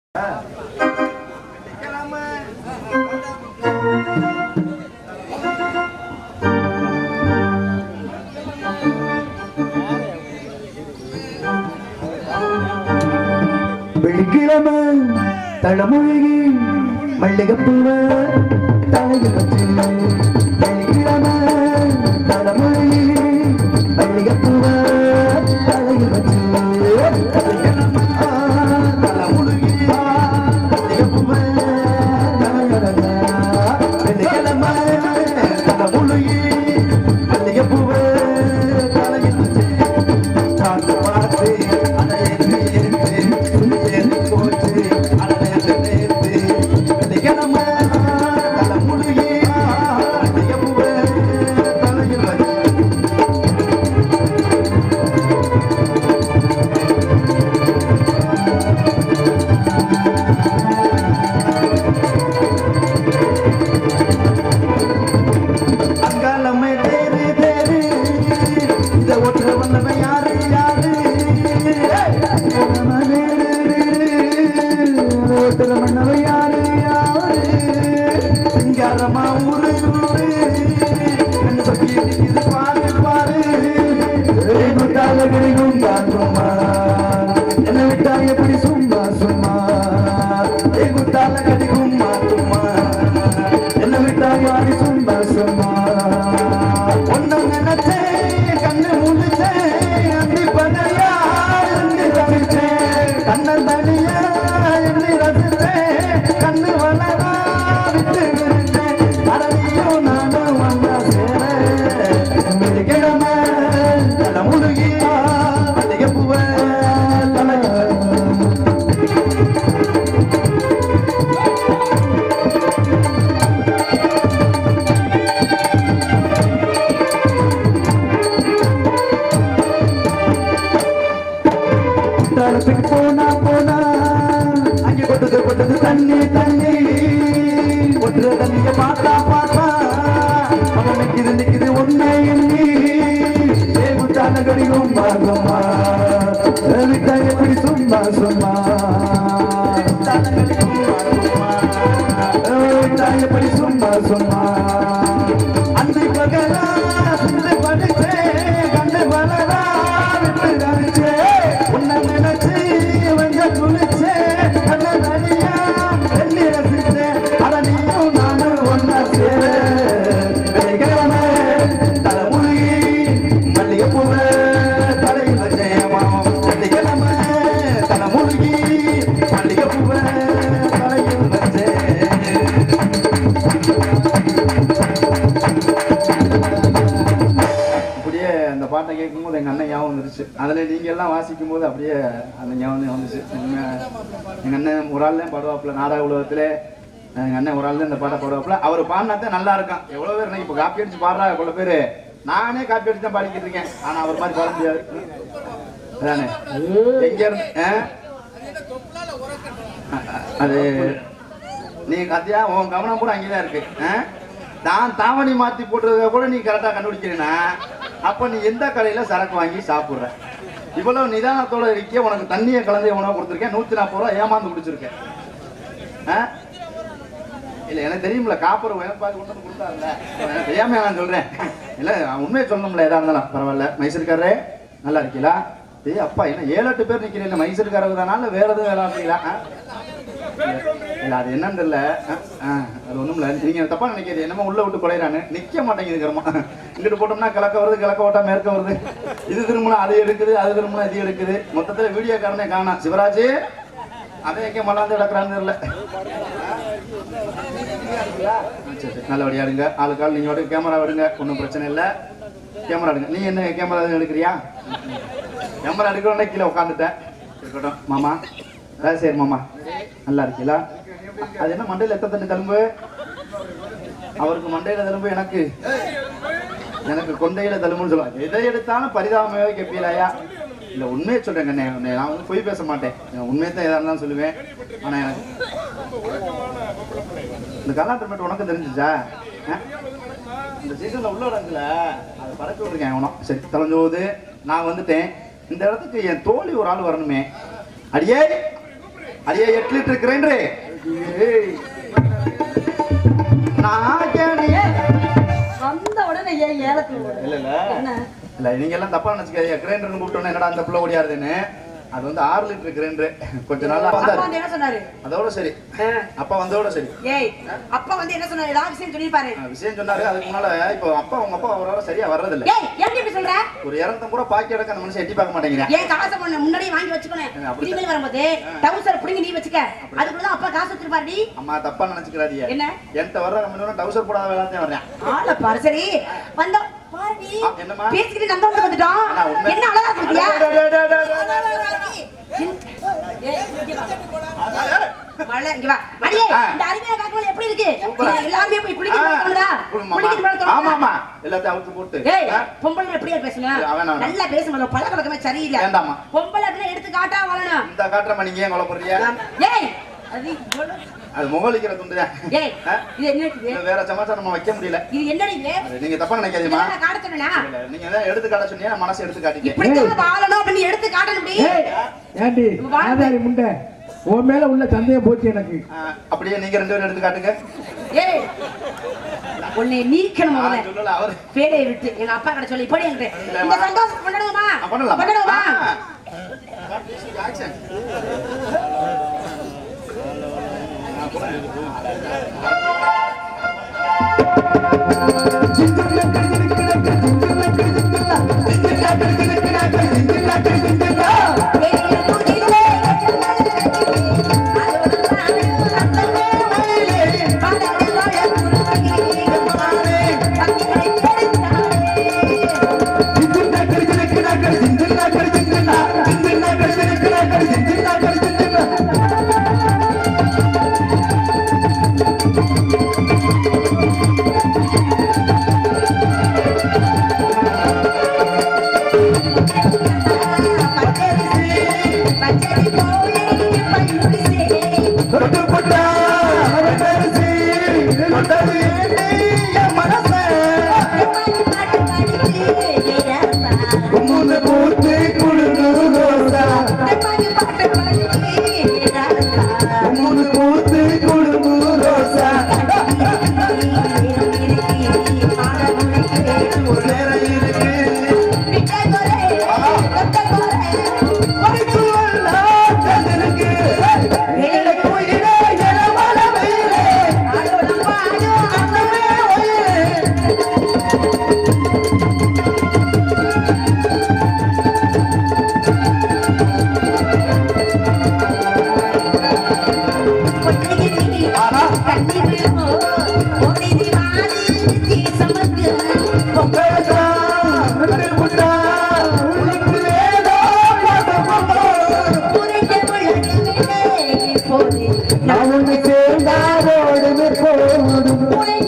வெள்ளிக்கிழமை தளமொழி மல்லிகைப்பூவ தலையில் வச்சு வெள்ளிக்கிழமை தளமொழி மல்லிகைப்பூவ தலையில் வச்சு தலைமுழுகி மல்லிகைப்பூவ தலையழக வெள்ளிக்கிழமை தளமொழி மல்லிகைப்பூவ தலையில் வச்சு பார்த்து பார்த்து அதை எண்ணி எடுத்து எண்ணி போச்சு அதை நேர்த்து நேர்த்து வெள்ளிக்கிழமை தலைமுழுகி மல்லிகைப்பூவ தலையில் வச்சு அங்காளம்மை தேரு தேரு இந்த ஒற்ற வல்லமை யாரு யாரு அங்காளம்மை தேரு தேரு, இந்த ஒற்ற வல்லமை யாரு யாரு சிங்காரமா ஊரு ஊரு கண்ணு பத்தி இது பாரு பாரு ஏய், குட்டால கிடைக்கும் தாங்குமா என்ன விட்டா எப்படி சும்மா சும்மா ஏ குட்டால கிடைக்கும் மாத்துமா என்ன விட்டா யாரு சும்மா சும்மா ஒன்ன நினைச்சேன் கண்ணு முழிச்சேன் அந்தி பதையா எண்ணி ரசிச்சேன் கண்ணன் தனியா எண்ணி ரசிச்சேன் கண்ணு வளரா விட்டு விரிச்சேன் அடவியும் நானும் வந்தா சேர வெள்ளிக்கிழமை தலை முழுகி மல்லிகை பூவை தலைய தளத்துக்கு போனா போனா அங்கே கொட்டது கொட்டது தண்ணி தண்ணி கொட்டுற தண்ணிய பார்த்தா பார்த்தா அவன் நிக்குது நிக்குது ஒன்னே எண்ணி ஏகுத்தான கடிகும் பாகமா விட்டா எப்படி சும்மா சும்மா விட்டா எப்படி சும்மா சும்மா அந்தி பகலா சிந்து படிச்சே கண்டு வளரா விட்டு ரசிச்சே உன்னை நினைச்சு வெங்க குளிச்சே கண்ண நடியா எண்ணி ரசிச்சே அத நீயும் நானும் ஒன்னா சேர வெள்ளிக்கிழமை தலைமுழுகி மல்லிகை பூவை தலையில் வச்சேன் வெள்ளிக்கிழமை தலைமுழுகி மல்லிகை பூவை தலையில் வச்சேன் அப்படியே அந்த பாட்டை கேட்கும்போது எங்கள் அண்ணன் ஞாபகம் வந்துருச்சு அதில் நீங்கள் எல்லாம் வாசிக்கும் போது அப்படியே அந்த ஞாபகம் வந்துச்சு எங்கள் எங்கள் அண்ணன் ஒரு ஆள் தான் பாடுவாப்புல நாடக உலகத்தில் எங்கள் அண்ணன் ஒரு ஆள் தான் இந்த பாட்டை பாடுவாப்புல அவர் பாடினா தான் நல்லா இருக்கும் எவ்வளோ பேர் இன்னைக்கு இப்போ காப்பி அடிச்சு பாடுறாங்க இவ்வளோ பேர் நானே காப்பி அடிச்சு தான் பாடிக்கிட்டு இருக்கேன் ஆனால் அவர் மாதிரி பாட முடியாது அதானே எங்க இருந்து ஆ? அது நீ கத்தியா உன் கவனம் கூட அங்கேதான் இருக்கு ஆ? நான் தாவணி மாத்தி போட்டுறத கூட நீ கரெக்டா கண்டுபிடிக்கிறேன்னா அப்ப நீ எந்த கடையில சரக்கு வாங்கி சாப்பிடுற இவ்வளவு நிதானத்தோட இருக்கிய உனக்கு தண்ணியை கலந்து உணவு கொடுத்துருக்கேன் நூத்தி நாற்பது ரூபா ஏமாந்து குடிச்சிருக்கேன் ஆ? இல்ல எனக்கு தெரியும்ல காப்பர் உயர்பாதி கொண்டு வந்து கொடுத்தாருல எனக்கு தெரியாம நான் சொல்றேன் இல்ல நான் உண்மையை சொல்லணும்ல எதா இருந்தாலும் பரவாயில்ல மைசூர்காரரே நல்லா இருக்கீங்களா ஏய் அப்பா என்ன ஏழு எட்டு பேர் நிக்கிறீங்க மைசூர்காரர் தானா இல்ல வேற எதுவும் வேலை இருக்கீங்களா ஆ? இல்ல அது என்னன்னு தெரியல அஹ், அஹ், அது ஒண்ணும் இல்ல நீங்க தப்பா நினைக்கிறது என்னமோ உள்ள விட்டு குலையறான்னு நிக்க மாட்டேங்குது கர்மா இங்கிட்டு போட்டோம்னா கிழக்க வருது கிழக்க ஓட்டா மேற்க வருது இது திரும்பினா அது எடுக்குது அது திரும்பினா இது எடுக்குது மொத்தத்துல வீடியோ காரனே காணாம் சிவராஜ் அதை எங்க மலாந்து கிடக்குறான்னு தெரியல சரி, சரி, நல்லபடியா எடுங்க ஆளுக்கு ஆள் நீங்க எடுங்க கேமரா எடுங்க ஒன்றும் பிரச்சனை இல்லை கேமரா எடுங்க நீ என்ன கேமரா எடுக்கிறியா கேமரா எடுக்கிறோன்னே கீழே உட்காந்துட்டேன் இருக்கட்டும் மாமா சரி மாமா நல்லா இருக்கீங்களா அது என்ன மண்டையில எத்த தண்ணி தழும்பு அவருக்கு மண்டையில தழும்பு எனக்கு எனக்கு கொண்டையில தழும்புன்னு சொல்லுவாங்க எதை எடுத்தாலும் பரிதாபமாகவே கேட்பீராயா இல்ல உண்மையை சொல்றேன் கண்ணே உன்னை நான் வந்து பொய் பேச மாட்டேன் நான் உண்மையை தான் எதா இருந்தாலும் சொல்லுவேன் ஆனா எனக்கு இந்த கல்லாட்டு மட்டும் உனக்கு தெரிஞ்சுச்சா ஆ? இந்த சீசன்ல உள்ள இடத்துல அதை பறக்க விட்டுருக்கேன் அவனும் சரி தொலைஞ்சோது நான் வந்துட்டேன் இந்த இடத்துக்கு என் தோழி ஒரு ஆள் வரணுமே அடியே அடியே எட்டு லிட்டர் கிரைண்டரு நான் கேடி வந்த உடனே ஏன் ஏலத்துல ஓடுற? இல்ல இல்ல என்ன இல்ல நீங்க எல்லாம் தப்பா நினைச்சுக்காதீங்க கிரைண்டர்னு கூப்பிட்டோன்னே என்னடா அந்த புள்ள ஓடியாருதுன்னு அது வந்து ஆறு லிட்டர் கிரைண்டர் கொஞ்ச நாளா அப்பா வந்தாரு வந்து என்ன சொன்னாரு அதோட சரி அப்பா வந்தோட சரி ஏய் அப்பா வந்து என்ன சொன்னாரு ஏதாவது விஷயம் சொல்லிருப்பாரு ஆ, விஷயம் சொன்னாரு அதுக்கு முன்னால இப்போ அப்பா உங்க அப்பா அவரோட சரியா வர்றதில்ல ஏய் எப்படி இப்படி சொல்ற ஒரு இரநூத்தம்பது ரூபா பாக்கி எடுக்க அந்த மனுஷன் எட்டி பார்க்க மாட்டேங்கிறேன் ஏன் காசை முன்ன- முன்னாடியே வாங்கி வச்சுக்கணும் ஆ, அப்படித்தான். இனிமேல் வரும்போது டவுசர் புடிங்கி நீ வச்சுக்க அதுக்குள்ளதான் அப்பா காசு வச்சிருப்பாருடி அம்மா தப்பா நினைச்சுக்கிறாதிய என்ன? என்கிட்ட வர்ற நம்ம டவுசர் போடாத வேளாத்தையும் வர்றேன் ஆள பாரு சரி வந்தோம் பாருடி ஆ, என்னம்மா? பேசிக்கிட்டு நந்தவங்க வந்துட்டோம் அண்ணா, உண்மை- என்ன அழகா கொடுத்தியா டே, டே, டே, டே, டே, டே. ஏய், இங்க வா. மழை, இங்க வா. அடியே, ஆ. இந்த அருமையான காக்கோல் எப்படி இருக்கு சூப்பரா. இது எல்லாருமே போய் ஆ, குளிக்க போறாங்களா குடும்பமா. குளிக்க போறாங்களா ஆமா ஆமா எல்லாத்தையும் அவுத்து போட்டு ஏய் ஆ, பொம்பளை எப்படியா பேசணும் ஏய், அவன் அவன். நல்லா பேசணும் பழக்க வழக்கமே சரியில்லை வேண்டாம்மா. பொம்பளை அப்படியே எடுத்து காட்டா வாழணும் இந்த காட்டுறமா நீங்க ஏன் கொலை போடுறியா ஏய் அது இவ்வளவு- அது முகலிக்கிற துண்டு ஏய் ஆ? இது என்ன இது இது வேற சமாச்சாரம் நம்ம வைக்க முடியல இது என்னடி இது அது நீங்க தப்பா நினைக்காதீமா இதெல்லாம் நான் காட்ட சொன்னேனா நீங்க தான் எடுத்து காட்ட சொன்னீங்க நான் மனசு எடுத்து காட்டிட்டேன் இப்படித்தான் வாழணும் அப்படின்னு எடுத்து காட்டணும் டி. ஏய், ஏண்டி ஆதாரி முண்டை உன் மேல உள்ள சந்தேகம் போச்சு எனக்கு ஆ, அப்படியே நீங்க ரெண்டு பேரும் எடுத்து காட்டுங்க ஏய் உன்னை நீக்கணும் நான் முதல்ல சொல்லல அவரு பேரையை விட்டு எங்க அப்பா கிட்ட சொல்லி இப்படி என்கிட்ட இந்த சந்தோஷம் கொண்டாடுவோமா ஆ, பண்ணலாம் கொண்டாடுவோமா ஆ. Action. அவனு சேர்ந்தாவோடுமே போடும்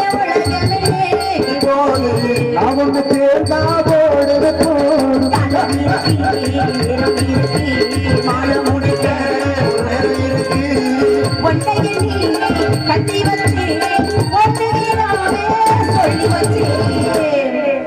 அவனு சேர்ந்தாவோடுமே போடும் கட்டி வச்சு ஒட்டு வீராமே சொல்லி வச்சேன்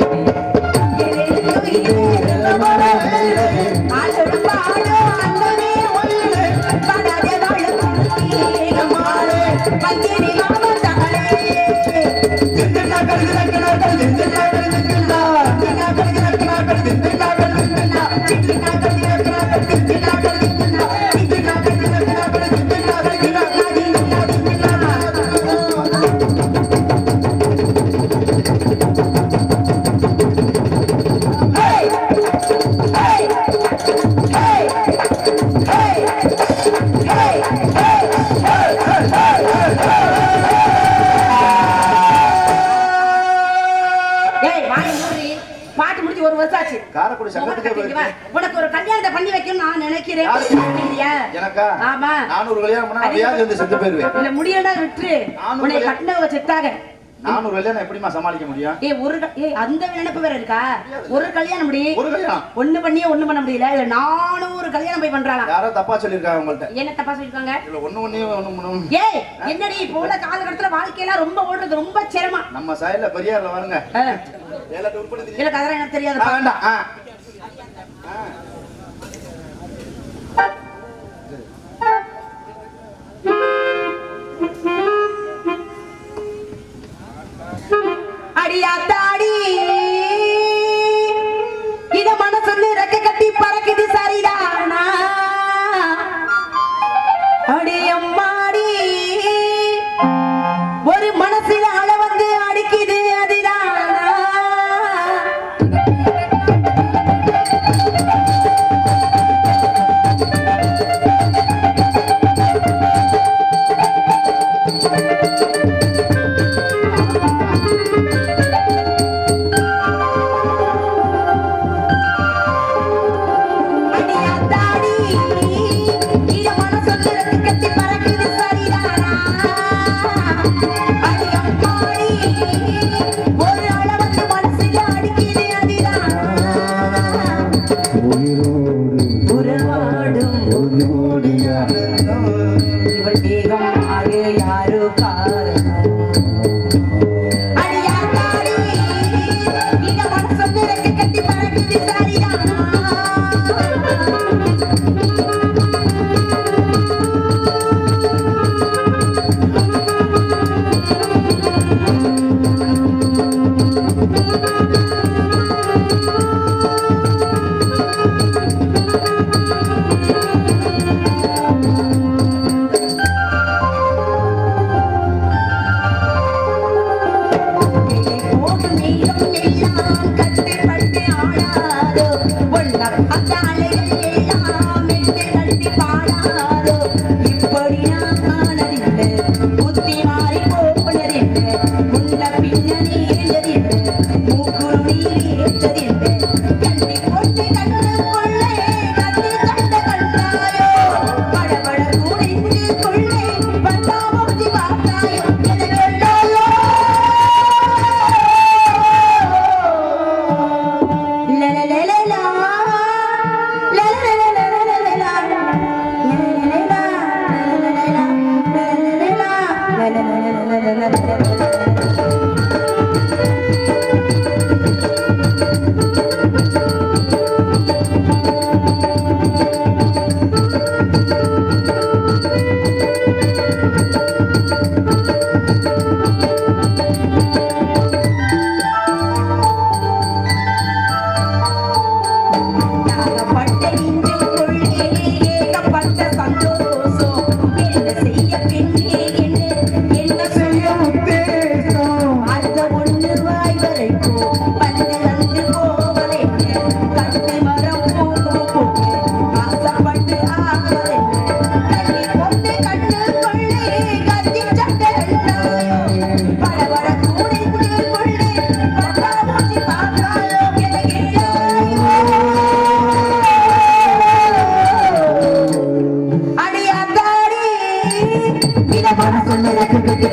ஏய் வாங்கி மூடி பாட்டு முடிச்சு ஒரு வருஷம் ஆச்சு காரைக்குடி சங்கத்துக்கே இங்க வா. போயிருக்கேன். உனக்கு ஒரு கல்யாணத்தை பண்ணி வைக்கணும்னு நான் நினைக்கிறேன் யாருக்கு? இல்லையா? எனக்கா ஆமா நானூறு கல்யாணம் பண்ணா நான் வியாதி வந்து செத்து போயிருவேன் இல்ல முடியலன்னா விட்டுரு நானும் உன்னை கல்யாணம் கட்டினவங்க செத்தாக நானூறு கல்யாணம் எப்படிமா சமாளிக்க முடியும் ஏய் ஒரு க- ஏய் அந்த நினைப்பு வேற இருக்கா ஒரு கல்யாணம் முடி ஒரு கல்யாணம் ஒண்ணு பண்ணியே ஒண்ணு பண்ண முடியல இதுல நானூறு கல்யாணம் போய் பண்றாளாம் யாரோ தப்பா சொல்லியிருக்காங்க உங்கள்ட்ட என்ன தப்பா சொல்லிருக்காங்க இதுல ஒண்ணு ஒண்ணையும் ஒண்ணு மூணு ஏய் என்னடி இப்போ உள்ள காலகட்டத்துல வாழ்க்கையெல்லாம் ரொம்ப ஓடுறது ரொம்ப சிரமம் நம்ம சைடுல பெரியார்ல வருங்க ஆ, ஏழு எட்டு உருப்படி தெரியும். எனக்கு அதெல்லாம் எனக்கு ஆ, தெரியாதுப்பா வேண்டாம் ஆ. ஆ.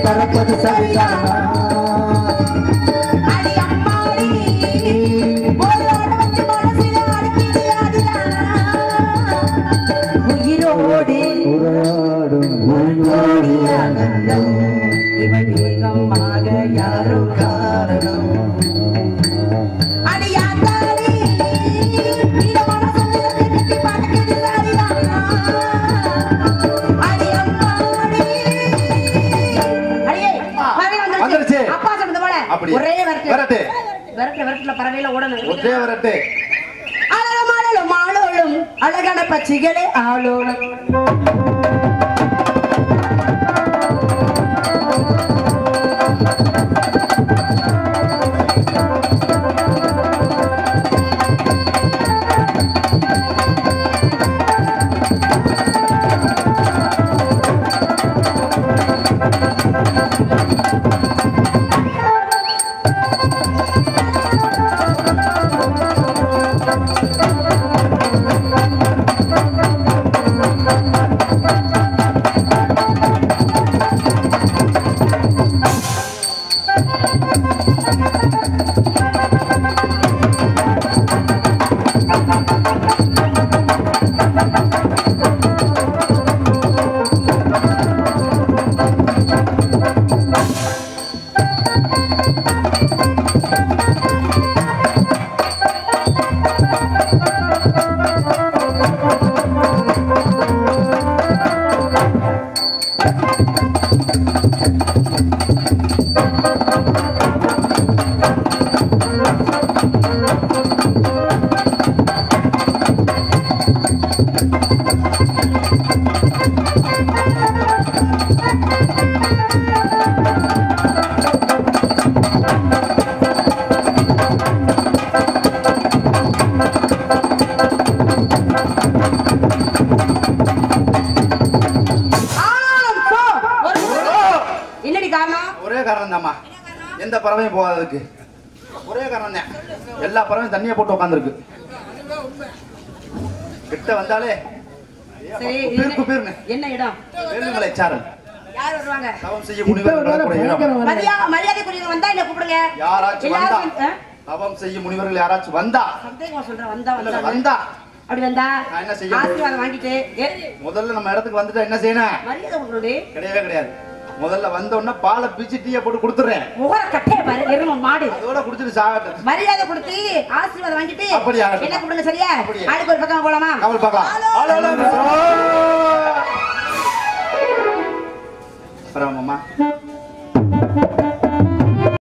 பறப்பது சரிதானா அடி அம்மாடி போலோட வந்து மனசில அடக்கிது அதுதானா உயிரோடு உரையாடும் உயிரோடி ஆனந்தம் இவள் வேகமாக யாரோ காரணம் அடி ஆத்தாடி இந்த மனசுல கட்டி பறக்குது சரிதானா அடி அம்மாடி அடியே பறவை வந்துருச்சு. வந்துருச்சு அப்பா சொன்னது போல அப்படியா? ஒரே வரட்டு வரட்டு. வரட்டு வரட்டுல பறவையில ஓடணும் ஒற்றே வரட்டு அழகமாலும் ஆளோளும் அழகான பச்சைகளே ஆளோளும் ஆனாலும் போ. ஒரு- என்னடி காரணம் ஒரே காரணம் தாம்மா எந்த பறவையும் போகாததுக்கு ஒரே காரணம் தான் எல்லா பறவையும் தண்ணியை போட்டு உட்காந்துருக்கு கிட்ட வந்தாலே சரி குப்பீர் என்ன- குப்பீர்னு என்ன இடம் வேலுமலை சாரல் யார் வருவாங்க தவம் செய்ய இப்ப முனிவர் வர நடக்கூடிய இடம். பயங்கரம் வர மரியாதை மரியாதைக்குரியவங்க வந்தா என்ன கூப்பிடுங்க யாராச்சும் வந்தா எல்லாரும் ஆ? தவம் செய்ய முனிவர்கள் யாராச்சும் வந்தா சந்தேகமா சொல்றேன் வந்தா இல்ல, வந்தா வந்தா அப்படி வந்தா நான் என்ன செய்ய ஆசீர்வாதம் வாங்கிட்டு ஏ, முதல்ல நம்ம இடத்துக்கு வந்துட்டா என்ன செய்யணும் மரியாதை கொடுக்கணுடி கிடையவே கிடையாது முதல்ல வந்த உடனே பாலை பிச்சு டீயை போட்டு கொடுத்துறேன் முகர கட்டைய பாரு எரும மாடு அதோட குடிச்சிட்டு சாகட்டும் மரியாதை கொடுத்து ஆசீர்வாதம் வாங்கிட்டு அப்படியா? என்ன கூப்பிடுங்க சரியா அப்படியா? ஆளுக்கு ஒரு பக்கம் போலாமா கவல் பார்க்கலாம் ஆளு, ஆளு, ஆளு.